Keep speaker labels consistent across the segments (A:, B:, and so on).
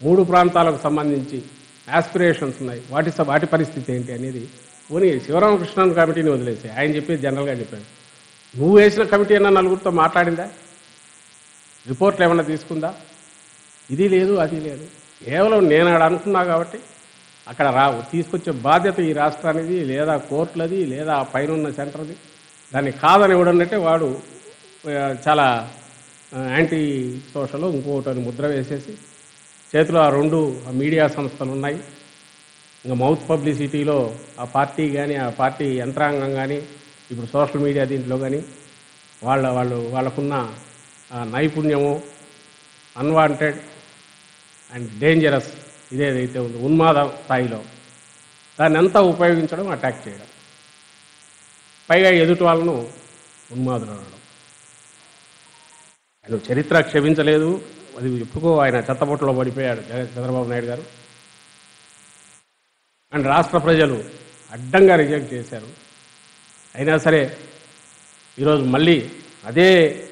A: మూడు ప్రాంతాలకు సంబంధించి ఆస్పిరేషన్స్ ఉన్నాయి వాటి స- వాటి పరిస్థితి ఏంటి అనేది పోనీ శివరామకృష్ణన్ కమిటీని వదిలేసి ఆయన చెప్పేది జనరల్గా చెప్పాడు నువ్వు వేసిన కమిటీ అన్న నలుగురితో మాట్లాడిందా రిపోర్ట్లు ఏమన్నా తీసుకుందా ఇది లేదు అది లేదు కేవలం నేను ఆడ అనుకున్నా కాబట్టి అక్కడ రా తీసుకొచ్చే బాధ్యత ఈ రాష్ట్రానిది లేదా కోర్టులది లేదా ఆ పైన ఉన్న సెంటర్ది దాన్ని కాదని ఇవ్వడంటే వాడు ఆ, చాలా ఆ, యాంటీ సోషల్ ఇంకోటి అని ముద్ర వేసేసి చేతిలో ఆ రెండు ఆ మీడియా సంస్థలు ఉన్నాయి ఇంకా మౌత్ పబ్లిసిటీలో ఆ పార్టీ కానీ ఆ పార్టీ యంత్రాంగం కానీ ఇప్పుడు సోషల్ మీడియా దీంట్లో కానీ వాళ్ళ వాళ్ళు వాళ్ళకున్న ఆ నైపుణ్యము అన్వాంటెడ్ అండ్ డేంజరస్ ఇదేదైతే ఉందో ఉన్మాద స్థాయిలో దాన్ని అంతా ఉపయోగించడం అటాక్ చేయడం పైగా ఎదుటి వాళ్ళను ఉన్మాదులు అనడం ఆయన చరిత్ర క్షమించలేదు అది ఎప్పుకో ఆయన చెత్తబొట్టలో పడిపోయాడు జగ చంద్రబాబు నాయుడు గారు అండ్ రాష్ట్ర ప్రజలు అడ్డంగా రిజెక్ట్ చేశారు అయినా సరే ఈరోజు మళ్ళీ అదే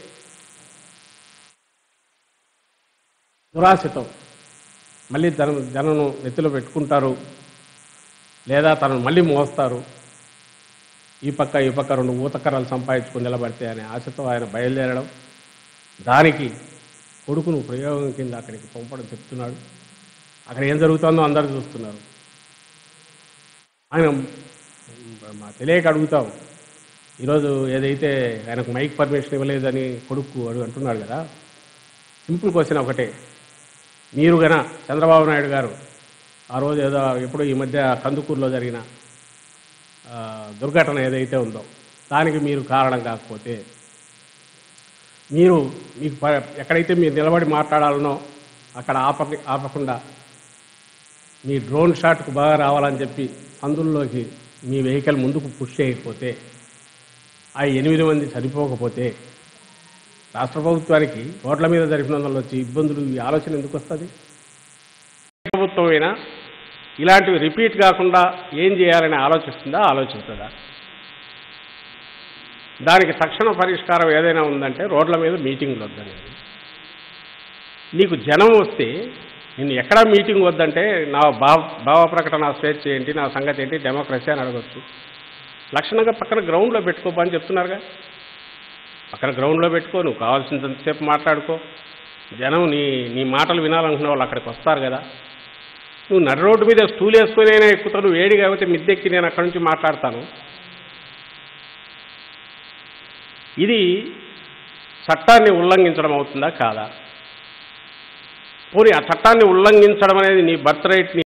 A: దురాశతో మళ్ళీ జన జనను నెత్తిలో పెట్టుకుంటారు లేదా తనను మళ్ళీ మోస్తారు ఈ పక్క ఈ పక్క రెండు ఊతకర్రలు సంపాదించుకుని నిలబడితే అనే ఆశతో ఆయన బయలుదేరడం దానికి కొడుకును ప్రయోగం కింద అక్కడికి పంపడం చెప్తున్నాడు అక్కడ ఏం జరుగుతుందో అందరూ చూస్తున్నారు ఆయన మా తెలియక అడుగుతాం ఈరోజు ఏదైతే ఆయనకు మైక్ పర్మిషన్ ఇవ్వలేదని కొడుకు అడుగు అంటున్నాడు కదా సింపుల్ క్వశ్చన్ ఒకటే మీరు గన చంద్రబాబు నాయుడు గారు ఆ రోజు ఏదో ఎప్పుడో ఈ మధ్య కందుకూరులో జరిగిన ఆ, దుర్ఘటన ఏదైతే ఉందో దానికి మీరు కారణం కాకపోతే మీరు మీకు ప- ఎక్కడైతే మీరు నిలబడి మాట్లాడాలనో అక్కడ ఆప ఆపకుండా మీ డ్రోన్ షాట్కు బాగా రావాలని చెప్పి అందుల్లోకి మీ వెహికల్ ముందుకు పుష్ చేయకపోతే ఆ ఎనిమిది మంది చనిపోకపోతే రాష్ట్ర ప్రభుత్వానికి రోడ్ల మీద జరిపినందులో వచ్చి ఇబ్బందులు ఈ ఆలోచన ఎందుకు వస్తుంది ప్రభుత్వమైనా ఇలాంటివి రిపీట్ కాకుండా ఏం చేయాలని ఆలోచిస్తుందా ఆలోచిస్తుందా దానికి తక్షణ పరిష్కారం ఏదైనా ఉందంటే రోడ్ల మీద మీటింగ్లు వద్దనేది నీకు జనం వస్తే నేను ఎక్కడా మీటింగ్ వద్దంటే నా భావ భావ ప్రకటన స్వేచ్ఛ ఏంటి నా సంగతి ఏంటి డెమోక్రసీ అని అడగచ్చు లక్షణంగా పక్కన గ్రౌండ్లో పెట్టుకోపా అని చెప్తున్నారుగా పక్కన గ్రౌండ్లో పెట్టుకో నువ్వు కావాల్సినంతసేపు మాట్లాడుకో జనం నీ నీ మాటలు వినాలనుకునే వాళ్ళు అక్కడికి వస్తారు కదా నువ్వు నడి రోడ్డు మీద స్టూల్ వేసుకొని అయినా ఎక్కుతావు నువ్వు వేడి కాబట్టి మిద్దెక్కి నేను అక్కడి నుంచి మాట్లాడతాను ఇది చట్టాన్ని ఉల్లంఘించడం అవుతుందా కాదా పోనీ ఆ చట్టాన్ని ఉల్లంఘించడం అనేది నీ బర్త్ రైట్